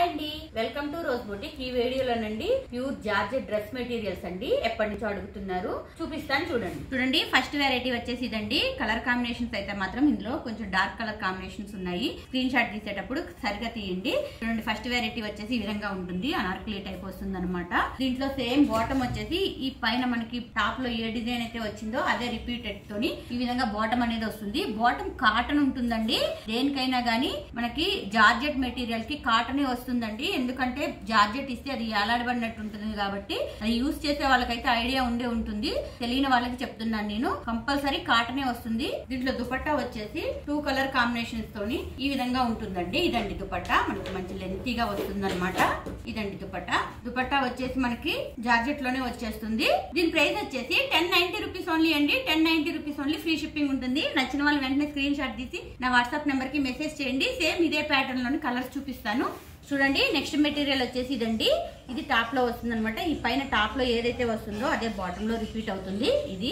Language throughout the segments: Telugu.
అండి వెల్కమ్ టు రోజ్ బుటిక్ ఈ వీడియోలోనండి ప్యూర్ జార్జెట్ డ్రెస్ మెటీరియల్స్ అండి ఎప్పటి నుంచో అడుగుతున్నారు చూపిస్తాను చూడండి చూడండి ఫస్ట్ వెరైటీ వచ్చేసి ఇదండి కలర్ కాంబినేషన్స్ అయితే మాత్రం ఇందులో కొంచెం డార్క్ కలర్ కాంబినేషన్స్ ఉన్నాయి స్క్రీన్ షాట్ తీసేటప్పుడు సరిగా తీయండి చూడండి ఫస్ట్ వెరైటీ వచ్చేసి ఈ విధంగా ఉంటుంది అనార్కలి టైప్ వస్తుంది అనమాట దీంట్లో సేమ్ బాటమ్ వచ్చేసి ఈ పైన మనకి టాప్ లో ఏ డిజైన్ అయితే వచ్చిందో అదే రిపీటెడ్ తోని ఈ విధంగా బాటమ్ అనేది వస్తుంది బాటమ్ కాటన్ ఉంటుందండి దేనికైనా గానీ మనకి జార్జెట్ మెటీరియల్ కి కాటనే వస్తుందండి ఎందుకంటే జార్జెట్ ఇస్తే అది ఏలాడబడినట్టు ఉంటుంది కాబట్టి అది యూస్ చేసే వాళ్ళకైతే ఐడియా ఉండే ఉంటుంది తెలియని వాళ్ళకి చెప్తున్నాను నేను కంపల్సరీ కాటనే వస్తుంది దీంట్లో దుపట్టా వచ్చేసి టూ కలర్ కాంబినేషన్స్ తోని ఈ విధంగా ఉంటుందండి ఇదండి దుపట్టా మనకి మంచి లెంతీగా వస్తుంది అనమాట ఇదండి దుపట్టా దుపట్టా వచ్చేసి మనకి జార్జెట్ లోనే వచ్చేస్తుంది దీని ప్రైస్ వచ్చేసి టెన్ నైన్టీ రూపీస్ ఓన్లీ అండి ten ninety rupees only free shipping ఉంటుంది నచ్చిన వాళ్ళు వెంటనే స్క్రీన్ షాట్ తీసి నా వాట్సాప్ నెంబర్ కి మెసేజ్ చేయండి సేమ్ ఇదే ప్యాటర్న్ లోని కలర్స్ చూపిస్తాను చూడండి నెక్స్ట్ మెటీరియల్ వచ్చేసి ఇదండి ఇది టాప్ లో వస్తుంది అనమాట ఈ పైన టాప్ లో ఏదైతే వస్తుందో అదే బాటమ్ లో రిపీట్ అవుతుంది ఇది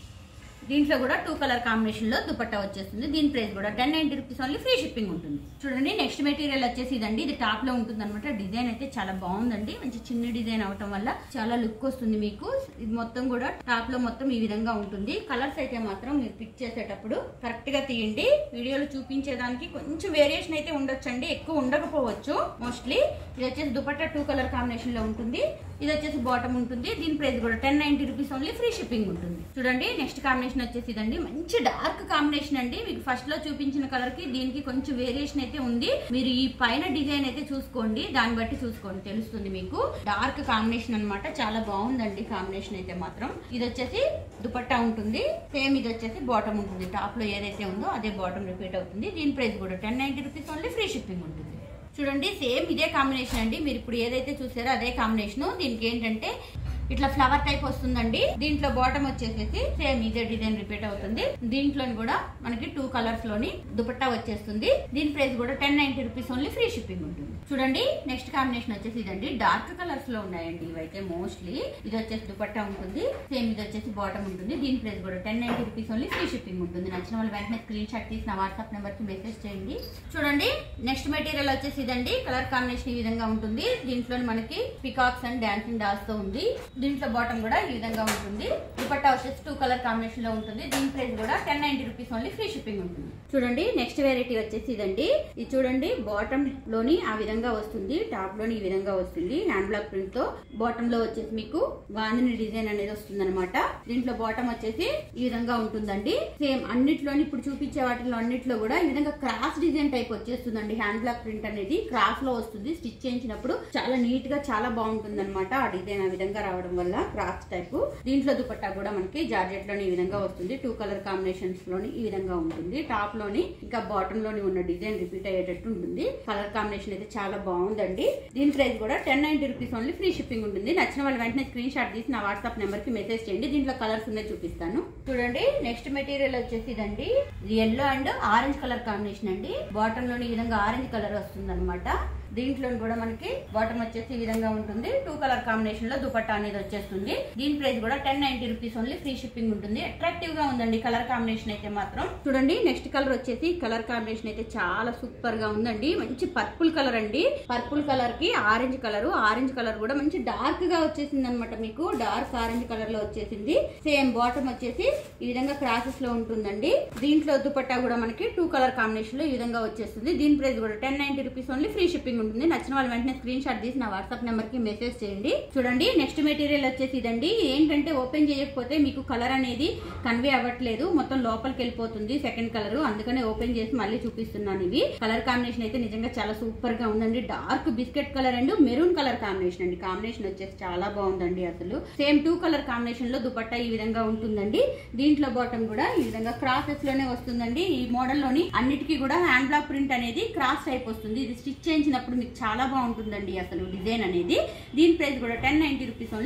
దీంట్లో కూడా టూ కలర్ కాంబినేషన్ లో దుపట్టా వచ్చేస్తుంది దీని ప్రైస్ కూడా ten ninety rupees only free shipping ఉంటుంది చూడండి నెక్స్ట్ మెటీరియల్ వచ్చేసి ఇదండి ఇది టాప్ లో ఉంటుంది అనమాట డిజైన్ అయితే చాలా బాగుందండి మంచి చిన్న డిజైన్ అవటం వల్ల చాలా లుక్ వస్తుంది మీకు ఇది మొత్తం కూడా టాప్ లో మొత్తం ఈ విధంగా ఉంటుంది కలర్స్ అయితే మాత్రం మీరు పిక్ చేసేటప్పుడు కరెక్ట్ గా తీయండి వీడియోలో చూపించేదానికి కొంచెం వేరియేషన్ అయితే ఉండొచ్చండి ఎక్కువ ఉండకపోవచ్చు మోస్ట్లీ ఇది వచ్చేసి దుపట్టా టూ కలర్ కాంబినేషన్ లో ఉంటుంది ఇది వచ్చేసి బాటమ్ ఉంటుంది దీని ప్రైస్ కూడా ten ninety rupees only free shipping ఉంటుంది చూడండి నెక్స్ట్ కాంబినేషన్ వచ్చేసి ఇదండి మంచి డార్క్ కాంబినేషన్ అండి మీకు ఫస్ట్ లో చూపించిన కలర్ కి దీనికి కొంచెం వేరియేషన్ అయితే ఉంది మీరు ఈ పైన డిజైన్ అయితే చూసుకోండి దాన్ని బట్టి చూసుకోండి తెలుస్తుంది మీకు డార్క్ కాంబినేషన్ అన్నమాట చాలా బాగుందండి కాంబినేషన్ అయితే మాత్రం ఇది వచ్చేసి దుపట్టా ఉంటుంది సేమ్ ఇది వచ్చేసి బాటమ్ ఉంటుంది టాప్ లో ఏదైతే ఉందో అదే బాటమ్ రిపీట్ అవుతుంది దీని ప్రైస్ కూడా ten ninety rupees only free shipping ఉంటుంది చూడండి సేమ్ ఇదే కాంబినేషన్ అండి మీరు ఇప్పుడు ఏదైతే చూసారో అదే కాంబినేషన్ దీనికి ఏంటంటే ఇట్లా ఫ్లవర్ టైప్ వస్తుందండి దీంట్లో బాటమ్ వచ్చేసేసి సేమ్ ఇదే డిజైన్ రిపీట్ అవుతుంది దీంట్లో కూడా మనకి టూ కలర్స్ లోని దుపట్టా వచ్చేస్తుంది దీని ప్రైస్ కూడా ten ninety rupees only free shipping ఉంటుంది చూడండి నెక్స్ట్ కాంబినేషన్ వచ్చేసి ఇదండి డార్క్ కలర్స్ లో ఉన్నాయండి ఇవైతే మోస్ట్లీ ఇది వచ్చేసి దుపట్టా ఉంటుంది సేమ్ ఇది వచ్చేసి బాటమ్ ఉంటుంది దీని ప్రైస్ కూడా ten ninety rupees only free shipping ఉంటుంది నచ్చిన వాళ్ళు వెంటనే స్క్రీన్ షాట్ తీసి నా వాట్సాప్ నెంబర్ కి మెసేజ్ చేయండి చూడండి నెక్స్ట్ మెటీరియల్ వచ్చేసి ఇదండి కలర్ కాంబినేషన్ ఈ విధంగా ఉంటుంది దీంట్లో మనకి పికాక్స్ అండ్ డాన్సింగ్ డాల్స్ తో ఉంది దీంట్లో బాటమ్ కూడా ఈ విధంగా ఉంటుంది దుపట్టా వచ్చేసి టూ కలర్ కాంబినేషన్ లో ఉంటుంది దీని ప్రైస్ కూడా ten ninety rupees only free shipping ఉంటుంది చూడండి నెక్స్ట్ వెరైటీ వచ్చేసి ఇదండి ఇది చూడండి బాటమ్ లోని ఆ విధంగా వస్తుంది టాప్ లోని ఈ విధంగా వస్తుంది హ్యాండ్ బ్లాక్ ప్రింట్ తో బాటమ్ లో వచ్చేసి మీకు బాందిని డిజైన్ అనేది వస్తుంది అనమాట దీంట్లో బాటమ్ వచ్చేసి ఈ విధంగా ఉంటుందండి సేమ్ అన్నిట్లోని ఇప్పుడు చూపించే వాటిలో అన్నిట్లో కూడా ఈ విధంగా క్రాస్ డిజైన్ టైప్ వచ్చేస్తుందండి హ్యాండ్ బ్లాక్ ప్రింట్ అనేది క్రాస్ లో వస్తుంది స్టిచ్ చేయించినప్పుడు చాలా నీట్ గా చాలా బాగుంటుంది అనమాట ఆ డిజైన్ ఆ విధంగా రావడం వల్ల క్రాస్ టైప్ దీంట్లో దుపట్టా కూడా మనకి జార్జెట్ లోని ఈ విధంగా వస్తుంది టూ కలర్ కాంబినేషన్స్ లోని ఈ విధంగా ఉంటుంది టాప్ లోని ఇంకా బాటమ్ లోని ఉన్న డిజైన్ రిపీట్ అయ్యేటట్టు ఉంటుంది కలర్ కాంబినేషన్ అయితే చాలా బాగుందండి దీని ప్రైస్ కూడా ten ninety rupees only free shipping ఉంటుంది నచ్చిన వాళ్ళు వెంటనే స్క్రీన్ షాట్ తీసి నా వాట్సాప్ నెంబర్ కి మెసేజ్ చేయండి దీంట్లో కలర్స్ ఉన్నాయి చూపిస్తాను చూడండి నెక్స్ట్ మెటీరియల్ వచ్చేసి ఇదండి ఇది yellow and orange colour combination అండి బాటమ్ లోని ఈ విధంగా ఆరెంజ్ కలర్ వస్తుంది అనమాట దీంట్లో కూడా మనకి బాటమ్ వచ్చేసి ఈ విధంగా ఉంటుంది టూ కలర్ కాంబినేషన్ లో దుపట్టా అనేది వచ్చేస్తుంది దీని ప్రైస్ కూడా ten ninety rupees only free shipping ఉంటుంది అట్రాక్టివ్ గా ఉందండి కలర్ కాంబినేషన్ అయితే మాత్రం చూడండి నెక్స్ట్ కలర్ వచ్చేసి కలర్ కాంబినేషన్ అయితే చాలా సూపర్ గా ఉందండి మంచి పర్పుల్ కలర్ అండి పర్పుల్ కలర్ కి ఆరెంజ్ కలర్ ఆరెంజ్ కలర్ కూడా మంచి డార్క్ గా వచ్చేసింది అనమాట మీకు డార్క్ ఆరెంజ్ కలర్ లో వచ్చేసింది సేమ్ బాటమ్ వచ్చేసి ఈ విధంగా క్రాసెస్ లో ఉంటుందండి దీంట్లో దుపట్టా కూడా మనకి టూ కలర్ కాంబినేషన్ లో ఈ విధంగా వచ్చేస్తుంది దీని ప్రైస్ కూడా ten ninety rupees only free shipping ఉంటుంది నచ్చిన వాళ్ళు వెంటనే స్క్రీన్ షాట్ తీసి నా వాట్సాప్ నెంబర్ కి మెసేజ్ చేయండి చూడండి నెక్స్ట్ మెటీరియల్ వచ్చేసి ఇదండి ఏంటంటే ఓపెన్ చేయకపోతే మీకు కలర్ అనేది కన్వే అవ్వట్లేదు మొత్తం లోపలికి వెళ్ళిపోతుంది సెకండ్ కలర్ అందుకనే ఓపెన్ చేసి మళ్ళీ చూపిస్తున్నాను ఇవి కలర్ కాంబినేషన్ అయితే నిజంగా చాలా సూపర్ గా ఉందండి dark biscuit colour and maroon colour combination అండి కాంబినేషన్ వచ్చేసి చాలా బాగుందండి అసలు సేమ్ టూ కలర్ కాంబినేషన్ లో దుపట్టా ఈ విధంగా ఉంటుందండి దీంట్లో బాటమ్ కూడా ఈ విధంగా క్రాసెస్ లోనే వస్తుందండి ఈ మోడల్ లోని అన్నిటికీ కూడా హ్యాండ్ బ్లాక్ ప్రింట్ అనేది క్రాస్ టైప్ వస్తుంది ఇది స్టిచ్ చేయించినప్పుడు మీకు చాలా బాగుంటుందండి అసలు డిజైన్ అనేది దీని ప్రైస్ కూడా ten ninety rupees only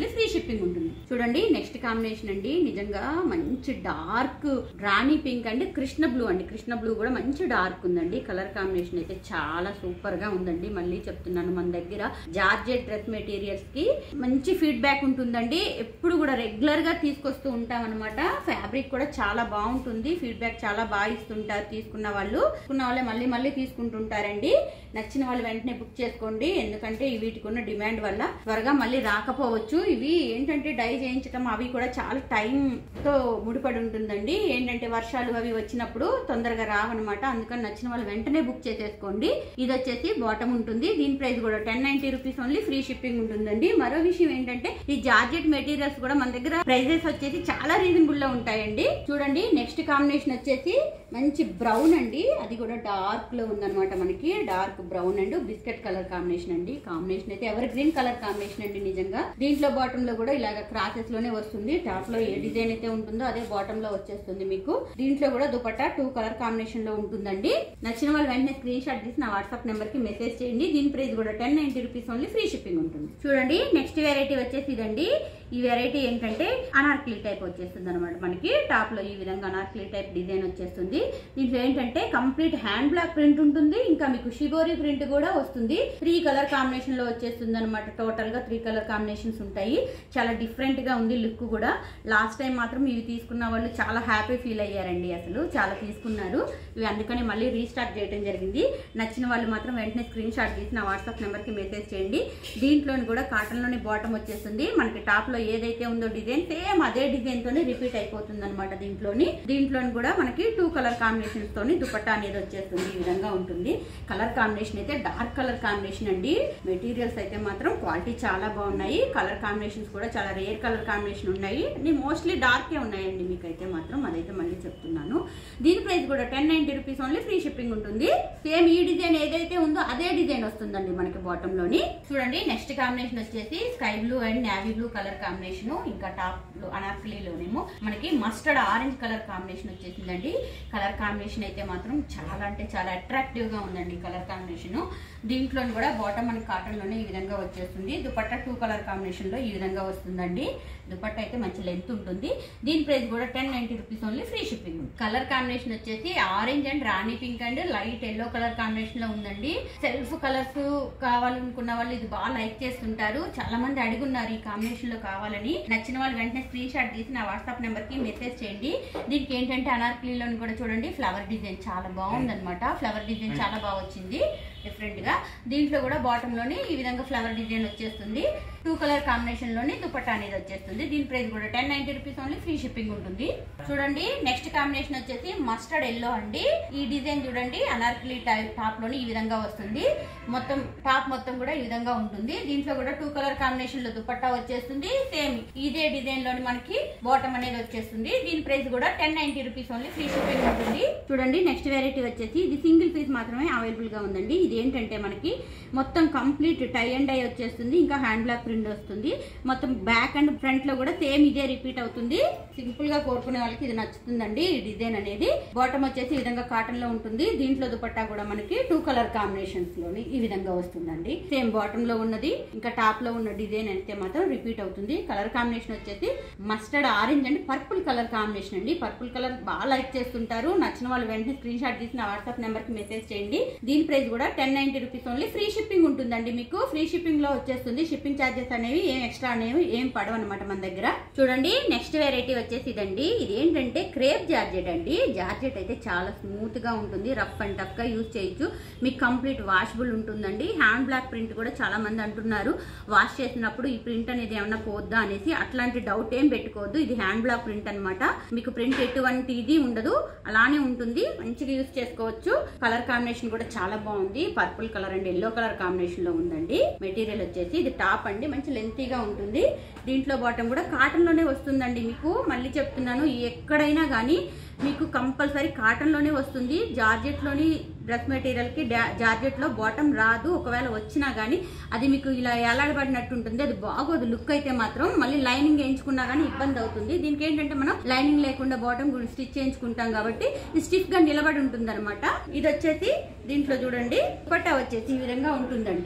only free shipping ఉంటుంది చూడండి నెక్స్ట్ కాంబినేషన్ అండి నిజంగా మంచి డార్క్ రాణి పింక్ అండి కృష్ణ బ్లూ అండి కృష్ణ బ్లూ కూడా మంచి డార్క్ ఉందండి కలర్ కాంబినేషన్ అయితే చాలా సూపర్ గా ఉందండి మళ్ళీ చెప్తున్నాను మన దగ్గర జార్జెట్ డ్రెస్ మెటీరియల్స్ కి మంచి ఫీడ్బ్యాక్ ఉంటుందండి ఎప్పుడు కూడా రెగ్యులర్ గా తీసుకొస్తూ ఉంటాం అనమాట ఫ్యాబ్రిక్ కూడా చాలా బాగుంటుంది ఫీడ్బ్యాక్ చాలా బాగా ఇస్తుంటారు తీసుకున్న వాళ్ళు తీసుకున్న వాళ్ళే మళ్ళీ మళ్ళీ తీసుకుంటుంటారండి నచ్చిన వాళ్ళు వెంటనే బుక్ చేసుకోండి ఎందుకంటే ఈ వీటికి ఉన్న డిమాండ్ వల్ల త్వరగా మళ్ళీ రాకపోవచ్చు ఇవి ఏంటంటే డై చేయించడం అవి కూడా చాలా టైం తో ముడిపడి ఉంటుందండి ఏంటంటే వర్షాలు అవి వచ్చినప్పుడు తొందరగా రావన్నమాట అందుకని నచ్చిన వాళ్ళు వెంటనే బుక్ చేసేసుకోండి ఇది వచ్చేసి బాటమ్ ఉంటుంది దీని ప్రైస్ కూడా ten ninety rupees only free shipping ఉంటుందండి మరో విషయం ఏంటంటే ఈ జార్జెట్ మెటీరియల్స్ కూడా మన దగ్గర ప్రైజెస్ వచ్చేసి చాలా రీజనబుల్ లో ఉంటాయండి చూడండి నెక్స్ట్ కాంబినేషన్ వచ్చేసి మంచి బ్రౌన్ అండి అది కూడా డార్క్ లో ఉందన్నమాట మనకి dark brown and biscuit colour combination అండి కాంబినేషన్ అయితే ఎవర్ గ్రీన్ కలర్ కాంబినేషన్ అండి నిజంగా దీంట్లో బాటమ్ లో కూడా ఇలాగ క్రాసెస్ లోనే వస్తుంది టాప్ లో ఏ డిజైన్ అయితే ఉంటుందో అదే బాటమ్ లో వచ్చేస్తుంది మీకు దీంట్లో కూడా దుపట్టా టూ కలర్ కాంబినేషన్ లో ఉంటుందండి నచ్చిన వాళ్ళు వెంటనే స్క్రీన్ షాట్ తీసి నా వాట్సాప్ నెంబర్ కి మెసేజ్ చేయండి దీని ప్రైస్ కూడా ten ninety rupees only free shipping ఉంటుంది చూడండి నెక్స్ట్ వెరైటీ వచ్చేసి ఇదండి ఈ వెరైటీ ఏంటంటే అనార్కలి టైప్ వచ్చేస్తుంది అనమాట మనకి టాప్ లో ఈ విధంగా అనార్కలి టైప్ డిజైన్ వచ్చేస్తుంది దీంట్లో ఏంటంటే కంప్లీట్ హ్యాండ్ బ్లాక్ ప్రింట్ ఉంటుంది ఇంకా మీకు షిబోరి ప్రింట్ కూడా వస్తుంది త్రీ కలర్ కాంబినేషన్ లో వచ్చేస్తుంది అనమాట టోటల్ గా త్రీ కలర్ కాంబినేషన్స్ ఉంటాయి చాలా డిఫరెంట్ గా ఉంది లుక్ కూడా లాస్ట్ టైం మాత్రం ఇవి తీసుకున్న వాళ్ళు చాలా హ్యాపీ ఫీల్ అయ్యారండి అసలు చాలా తీసుకున్నారు ఇవి అందుకని మళ్ళీ రీస్టార్ట్ చేయడం జరిగింది నచ్చిన వాళ్ళు మాత్రం వెంటనే స్క్రీన్ షాట్ తీసి నా వాట్సాప్ నెంబర్ కి మెసేజ్ చేయండి దీంట్లోని కూడా కాటన్ లోని బాటమ్ వచ్చేస్తుంది మనకి టాప్ లో ఏదైతే ఉందో డిజైన్ సేమ్ అదే డిజైన్ తోనే రిపీట్ అయిపోతుంది అనమాట దీంట్లోని దీంట్లోని కూడా మనకి టూ కలర్ కాంబినేషన్స్ తోని దుపట్టా అనేది వచ్చేస్తుంది ఈ విధంగా ఉంటుంది కలర్ కాంబినేషన్ అయితే డార్క్ కలర్ కాంబినేషన్ అండి మెటీరియల్స్ అయితే మాత్రం క్వాలిటీ చాలా బాగున్నాయి కలర్ కాంబినేషన్స్ కూడా చాలా రేర్ కలర్ కాంబినేషన్ ఉన్నాయి అన్ని మోస్ట్లీ డార్కే ఉన్నాయండి మీకైతే మాత్రం అదైతే మళ్ళీ చెప్తున్నాను దీని ప్రైస్ కూడా ten ninety rupees only free shipping ఉంటుంది సేమ్ ఈ డిజైన్ ఏదైతే ఉందో అదే డిజైన్ వస్తుందండి మనకి బాటమ్ లోని చూడండి నెక్స్ట్ కాంబినేషన్ వచ్చేసి sky blue and navy blue colour combination ఇంకా టాప్ లో అనార్కలీలోనేమో మనకి మస్టర్డ్ ఆరెంజ్ కలర్ కాంబినేషన్ వచ్చేసిందండి కలర్ కాంబినేషన్ అయితే మాత్రం చాలా అంటే చాలా అట్రాక్టివ్ గా ఉందండి కలర్ కాంబినేషన్ దీంట్లో కూడా బాటమ్ మనకి కాటన్ లోనే ఈ విధంగా వచ్చేస్తుంది దుపట్టా టూ కలర్ కాంబినేషన్ లో ఈ విధంగా వస్తుందండి దుపట్టా అయితే మంచి లెంత్ ఉంటుంది దీని ప్రైస్ కూడా ten ninety rupees only free shipping colour combination వచ్చేసి orange and rani pink and light yellow colour combination లో ఉందండి సెల్ఫ్ కలర్స్ కావాలనుకున్న వాళ్ళు ఇది బాగా లైక్ చేస్తుంటారు చాలా మంది అడుగున్నారు ఈ కాంబినేషన్ లో కావాలని నచ్చిన వాళ్ళు వెంటనే స్క్రీన్ షాట్ తీసి నా వాట్సాప్ నెంబర్ కి మెసేజ్ చేయండి దీనికి ఏంటంటే అనార్కలీలో కూడా చూడండి ఫ్లవర్ డిజైన్ చాలా బాగుంది అనమాట ఫ్లవర్ డిజైన్ చాలా బాగా వచ్చింది డిఫరెంట్ గా దీంట్లో కూడా బాటమ్ లోని ఈ విధంగా ఫ్లవర్ డిజైన్ వచ్చేస్తుంది టూ కలర్ కాంబినేషన్ లోని దుపట్టా అనేది వచ్చేస్తుంది దీని ప్రైస్ కూడా ten ninety rupees only free shipping ఉంటుంది చూడండి నెక్స్ట్ కాంబినేషన్ వచ్చేసి మస్టర్డ్ ఎల్లో అండి ఈ డిజైన్ చూడండి అనార్కలి టైప్ టాప్ లోని ఈ విధంగా వస్తుంది మొత్తం టాప్ మొత్తం కూడా ఈ విధంగా ఉంటుంది దీంట్లో కూడా టూ కలర్ కాంబినేషన్ లో దుపట్టా వచ్చేస్తుంది సేమ్ ఇదే డిజైన్ లోని మనకి బాటమ్ అనేది వచ్చేస్తుంది దీని ప్రైస్ కూడా ten ninety rupees only free shipping ఉంటుంది చూడండి నెక్స్ట్ వెరైటీ వచ్చేసి ఇది సింగిల్ పీస్ మాత్రమే అవైలబుల్ గా ఉందండి ఇది ఏంటంటే మనకి మొత్తం కంప్లీట్ టై అండ్ డై వచ్చేస్తుంది ఇంకా హ్యాండ్ బ్లాక్ ప్రింట్ వస్తుంది మొత్తం బ్యాక్ అండ్ ఫ్రంట్ లో కూడా సేమ్ ఇదే రిపీట్ అవుతుంది సింపుల్ గా కోరుకునే వాళ్ళకి ఇది నచ్చుతుందండి ఈ డిజైన్ అనేది బాటమ్ వచ్చేసి ఈ విధంగా కాటన్ లో ఉంటుంది దీంట్లో దుపట్టా కూడా మనకి టూ కలర్ కాంబినేషన్స్ లోని ఈ విధంగా వస్తుందండి సేమ్ బాటమ్ లో ఉన్నది ఇంకా టాప్ లో ఉన్న డిజైన్ అయితే మాత్రం రిపీట్ అవుతుంది కలర్ కాంబినేషన్ వచ్చేసి mustard orange and purple colour combination అండి పర్పుల్ కలర్ బాగా లైక్ చేస్తుంటారు నచ్చిన వాళ్ళు వెంటనే స్క్రీన్ షాట్ తీసి నా వాట్సాప్ నెంబర్ కి మెసేజ్ చేయండి దీని ప్రైస్ కూడా ten ninety rupees only free shipping ఉంటుందండి మీకు ఫ్రీ షిప్పింగ్ లో వచ్చేస్తుంది షిప్పింగ్ ఛార్జెస్ అనేవి ఏం ఎక్స్ట్రా అనేవి ఏం పడవు అనమాట మన దగ్గర చూడండి నెక్స్ట్ వెరైటీ వచ్చేసి ఇదండి ఇది ఏంటంటే క్రేప్ జార్జెట్ అండి జార్జెట్ అయితే చాలా స్మూత్ గా ఉంటుంది రఫ్ అండ్ టఫ్ గా యూజ్ చేయొచ్చు మీకు కంప్లీట్ వాషబుల్ ఉంటుందండి హ్యాండ్ బ్లాక్ ప్రింట్ కూడా చాలా మంది అంటున్నారు వాష్ చేసినప్పుడు ఈ ప్రింట్ అనేది ఏమన్నా పోద్దా అనేసి అట్లాంటి డౌట్ ఏం పెట్టుకోవద్దు ఇది హ్యాండ్ బ్లాక్ ప్రింట్ అన్నమాట మీకు ప్రింట్ ఎటువంటి ఇది ఉండదు అలానే ఉంటుంది మంచిగా యూజ్ చేసుకోవచ్చు కలర్ కాంబినేషన్ కూడా చాలా బాగుంది purple colour and yellow colour combination లో ఉందండి మెటీరియల్ వచ్చేసి ఇది టాప్ అండి మంచి లెంతీగా ఉంటుంది దీంట్లో బాటం కూడా కాటన్ లోనే వస్తుందండి మీకు మళ్ళీ చెప్తున్నాను ఎక్కడైనా కానీ మీకు కంపల్సరీ కాటన్ లోనే వస్తుంది జార్జెట్ లోని డ్రెస్ మెటీరియల్ కి జార్జెట్ లో బాటమ్ రాదు ఒకవేళ వచ్చినా గానీ అది మీకు ఇలా ఎలాడబడినట్టు ఉంటుంది అది బాగోదు లుక్ అయితే మాత్రం మళ్ళీ లైనింగ్ వేయించుకున్నా గానీ ఇబ్బంది అవుతుంది దీనికి ఏంటంటే మనం లైనింగ్ లేకుండా బాటమ్ స్టిచ్ చేయించుకుంటాం కాబట్టి ఇది స్టిఫ్ గా నిలబడి ఉంటుంది ఇది వచ్చేసి దీంట్లో చూడండి దుపట్టా వచ్చేసి ఈ విధంగా ఉంటుందండి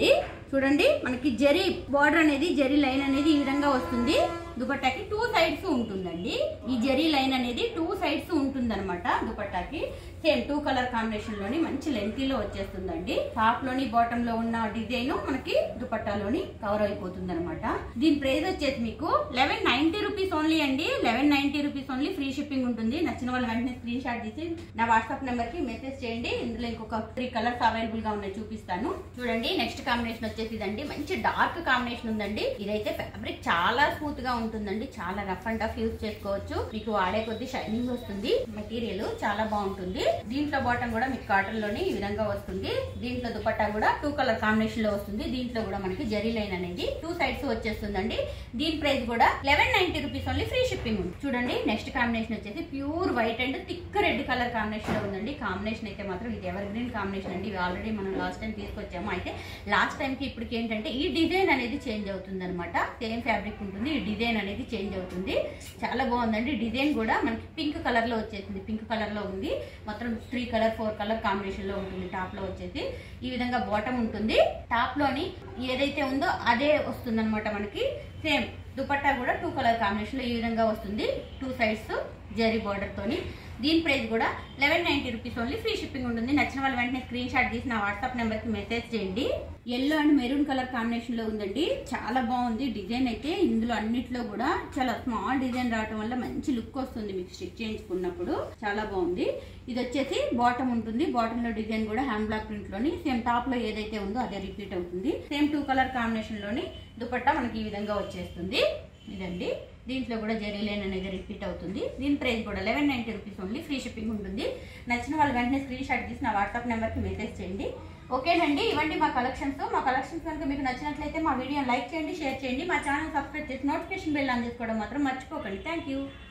చూడండి మనకి జరీ బార్డర్ అనేది జరీ లైన్ అనేది ఈ విధంగా వస్తుంది దుపట్టాకి టూ సైడ్స్ ఉంటుందండి ఈ జరీ లైన్ అనేది టూ సైడ్స్ ఉంటుంది అనమాట దుపట్టాకి సేమ్ టూ కలర్ కాంబినేషన్ లోని మంచి లెంతీలో వచ్చేస్తుందండి టాప్ లోని బాటమ్ లో ఉన్న డిజైన్ మనకి దుపట్టాలోని కవర్ అయిపోతుంది అనమాట దీని ప్రైస్ వచ్చేసి మీకు లెవెన్ నైన్టీ రూపీస్ ఓన్లీ అండి eleven ninety rupees only free shipping ఉంటుంది నచ్చిన వాళ్ళు వెంటనే స్క్రీన్ షాట్ తీసి నా వాట్సాప్ నెంబర్ కి మెసేజ్ చేయండి ఇందులో ఇంకొక త్రీ కలర్స్ అవైలబుల్ గా ఉన్నాయి చూపిస్తాను చూడండి నెక్స్ట్ కాంబినేషన్ వచ్చేసి ఇదండి మంచి డార్క్ కాంబినేషన్ ఉందండి ఇదైతే ఫ్యాబ్రిక్ చాలా స్మూత్ గా ఉంటుందండి చాలా రఫ్ అండ్ టఫ్ యూజ్ చేసుకోవచ్చు మీకు వాడే కొద్ది షైనింగ్ వస్తుంది మెటీరియల్ చాలా బాగుంటుంది దీంట్లో బాటమ్ కూడా మీకు కాటన్ లోని ఈ విధంగా వస్తుంది దీంట్లో దుపట్టా కూడా టూ కలర్ కాంబినేషన్ లో వస్తుంది దీంట్లో కూడా మనకి జరీ లైన్ అనేది టూ సైడ్స్ వచ్చేస్తుందండి దీని ప్రైస్ కూడా eleven ninety rupees only free shipping ఉంది చూడండి నెక్స్ట్ కాంబినేషన్ వచ్చేసి pure white and thick red colour combination లో ఉందండి కాంబినేషన్ అయితే మాత్రం ఇది ఎవర్ గ్రీన్ కాంబినేషన్ అండి ఇవి ఆల్రెడీ మనం లాస్ట్ టైం తీసుకొచ్చాము అయితే లాస్ట్ టైం కి ఇప్పటికి ఏంటంటే ఈ డిజైన్ అనేది చేంజ్ అవుతుంది అనమాట సేమ్ ఫ్యాబ్రిక్ ఉంటుంది ఈ డిజైన్ అనేది చేంజ్ అవుతుంది చాలా బాగుందండి డిజైన్ కూడా మనకి పింక్ కలర్ లో వచ్చేసింది పింక్ కలర్ లో ఉంది మొత్తం three colour four colour combination లో ఉంటుంది టాప్ లో వచ్చేసి ఈ విధంగా బాటమ్ ఉంటుంది టాప్ లోని ఏదైతే ఉందో అదే వస్తుంది అనమాట మనకి సేమ్ దుపట్టా కూడా టూ కలర్ కాంబినేషన్ లో ఈ విధంగా వస్తుంది టూ సైడ్స్ జరీ బార్డర్ తోని దీని ప్రైస్ కూడా eleven ninety rupees only free shipping ఉంటుంది నచ్చిన వాళ్ళు వెంటనే స్క్రీన్ షాట్ తీసి నా వాట్సాప్ నెంబర్ కి మెసేజ్ చేయండి yellow and maroon colour combination లో ఉందండి చాలా బాగుంది డిజైన్ అయితే ఇందులో అన్నిట్లో కూడా చాలా స్మాల్ డిజైన్ రావడం వల్ల మంచి లుక్ వస్తుంది మీకు స్టిచ్ చేయించుకున్నప్పుడు చాలా బాగుంది ఇది వచ్చేసి బాటమ్ ఉంటుంది బాటమ్ లో డిజైన్ కూడా హ్యాండ్ బ్లాక్ ప్రింట్ లోని సేమ్ టాప్ లో ఏదైతే ఉందో అదే రిపీట్ అవుతుంది సేమ్ టూ కలర్ కాంబినేషన్ లోని దుపట్టా మనకి ఈ విధంగా వచ్చేస్తుంది ఇదండి దీంట్లో కూడా జరీ లైన్ అనేది రిపీట్ అవుతుంది దీని ప్రైస్ కూడా eleven ninety rupees only free shipping ఉంటుంది నచ్చిన వాళ్ళు వెంటనే స్క్రీన్ షాట్ తీసి నా వాట్సాప్ నెంబర్కి మెసేజ్ చేయండి ఓకేనండి ఇవ్వండి మా కలెక్షన్స్ మా కలెక్షన్స్ కనుక మీకు నచ్చినట్లయితే మా వీడియో లైక్ చేయండి షేర్ చేయండి మా ఛానల్ సబ్స్క్రైబ్ చేసి నోటిఫికేషన్ బెల్ ఆన్ చేసుకోవడం మాత్రం మర్చిపోకండి థ్యాంక్ యూ